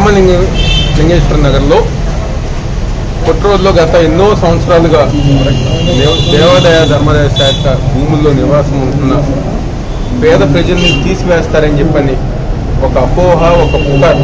రామలింగ లింగేశ్వర నగర్లో పుట్రోజులో గత ఎన్నో సంవత్సరాలుగా దేవ- దేవాదాయ ధర్మాదాయ శాఖ భూముల్లో నివాసం ఉంటున్న పేద ప్రజల్ని తీసివేస్తారని చెప్పని ఒక అపోహ ఒక పుకార్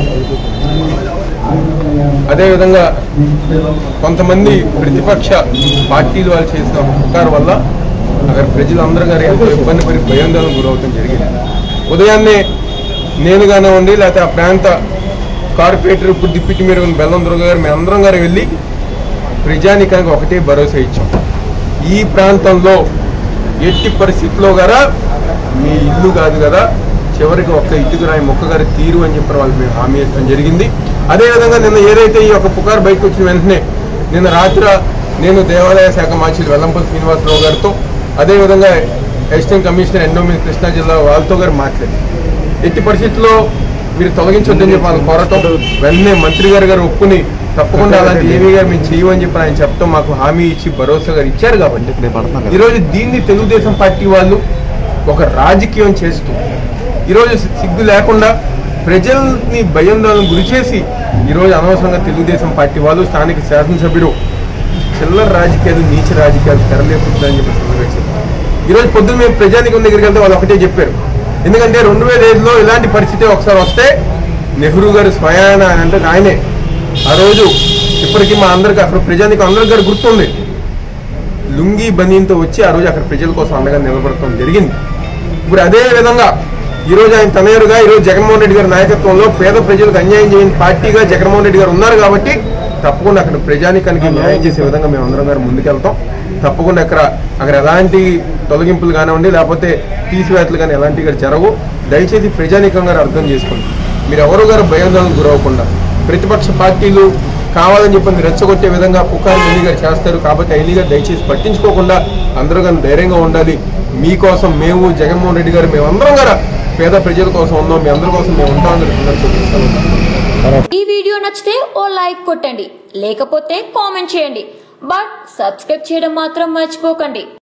అదేవిధంగా కొంతమంది ప్రతిపక్ష పార్టీలు వాళ్ళు చేసిన ఒక పుకార్ వల్ల అక్కడ ప్రజలందరూ గారు ఎంతో ఇబ్బంది పడి భయాందోళన గురవుతాం జరిగింది ఉదయాన్నే నేను కానివ్వండి లేకపోతే ఆ ప్రాంత కార్పొరేటర్ ఇప్పుడు డిప్యూటీ మీరు బెల్లం దుర్గ గారు మేము అందరం గారు వెళ్ళి ప్రజానికానికి ఒకటే భరోసా ఇచ్చాం ఈ ప్రాంతంలో ఎట్టి పరిస్థితిలో గారా మీ ఇల్లు కాదు కదా చివరికి ఒక్క ఇటుకు రాయి మొక్క గారి తీరు అని చెప్పి వాళ్ళు మేము హామీ ఇవ్వడం జరిగింది అదేవిధంగా నిన్న ఏదైతే ఈ యొక్క పుకారు బయటకు వచ్చిన వెంటనే నిన్న రాత్రి నేను దేవాదాయ శాఖ మార్చి వెల్లంపల్లి శ్రీనివాసరావు గారితో అదేవిధంగా అసిస్టెంట్ కమిషనర్ ఎండోమెంట్ కృష్ణా జిల్లా వాళ్ళతో గారు మాట్లాడి ఎట్టి పరిస్థితుల్లో మీరు తొలగించొద్దని చెప్పి వాళ్ళు కోరటం వెంటనే మంత్రి గారు గారు ఒప్పుని తప్పకుండా అలాంటి ఏమీ గారు మేము చేయమని చెప్పి ఆయన చెప్తాం మాకు హామీ ఇచ్చి భరోసా గారు ఇచ్చారు కాబట్టి ఈరోజు దీన్ని తెలుగుదేశం పార్టీ వాళ్ళు ఒక రాజకీయం చేస్తూ ఈరోజు సి- సిగ్గు లేకుండా ప్రజల్ని భయాందోళన గురి చేసి ఈరోజు అనవసరంగా తెలుగుదేశం పార్టీ వాళ్ళు స్థానిక శాసనసభ్యుడు చిల్లర రాజకీయాలు నీచ రాజకీయాలు తెరలేపుతుందని చెప్పి సందర్భంగా చెప్పారు. ఈరోజు పొద్దున్న మేము ప్రజానికం దగ్గరికి వెళ్తే వాళ్ళు ఒకటే చెప్పారు ఎందుకంటే రెండు వేల ఐదులో ఇలాంటి పరిస్థితి ఒకసారి వస్తే నెహ్రూ గారు స్వయాన ఆయన అంటే ఆయనే ఆ రోజు ఇప్పటికీ మా అందరికి అక్కడ ప్రజానికం అందరికి గారు గుర్తుంది లుంగి బనీన్తో వచ్చి ఆ రోజు అక్కడ ప్రజల కోసం అండగా నిలబడటం జరిగింది ఇప్పుడు అదే విధంగా ఈ రోజు ఆయన తనయురుగా ఈ రోజు జగన్మోహన్ రెడ్డి గారి నాయకత్వంలో పేద ప్రజలకు అన్యాయం చేయని పార్టీగా జగన్మోహన్ రెడ్డి గారు ఉన్నారు కాబట్టి తప్పకుండా అక్కడ ప్రజానికానికి న్యాయం చేసే విధంగా మేము అందరం గారు ముందుకెళ్తాం తప్పకుండా అక్కడ అక్కడ ఎలాంటి తొలగింపులు కానివ్వండి లేకపోతే తీసివేతలు కానీ ఎలాంటివి గారు జరగవు దయచేసి ప్రజానికం గారు అర్థం చేసుకోండి మీరు ఎవరు గారు భయాందోళనకు గురవ్వకుండా ప్రతిపక్ష పార్టీలు కావాలని చెప్పి మీరు రెచ్చగొట్టే విధంగా పుకారు ఎల్లి గారు చేస్తారు కాబట్టి ఎల్లి గారు దయచేసి పట్టించుకోకుండా అందరూ కానీ ధైర్యంగా ఉండాలి మీకోసం మేము జగన్మోహన్ రెడ్డి గారు మేమందరం గారు పేద ప్రజల కోసం ఉన్నాం మీ అందరి కోసం మేము ఉంటామని సందర్భంగా ఈ వీడియో నచ్చితే ఓ లైక్ కొట్టండి లేకపోతే కామెంట్ చేయండి బట్ సబ్స్క్రైబ్ చేయడం మాత్రం మర్చిపోకండి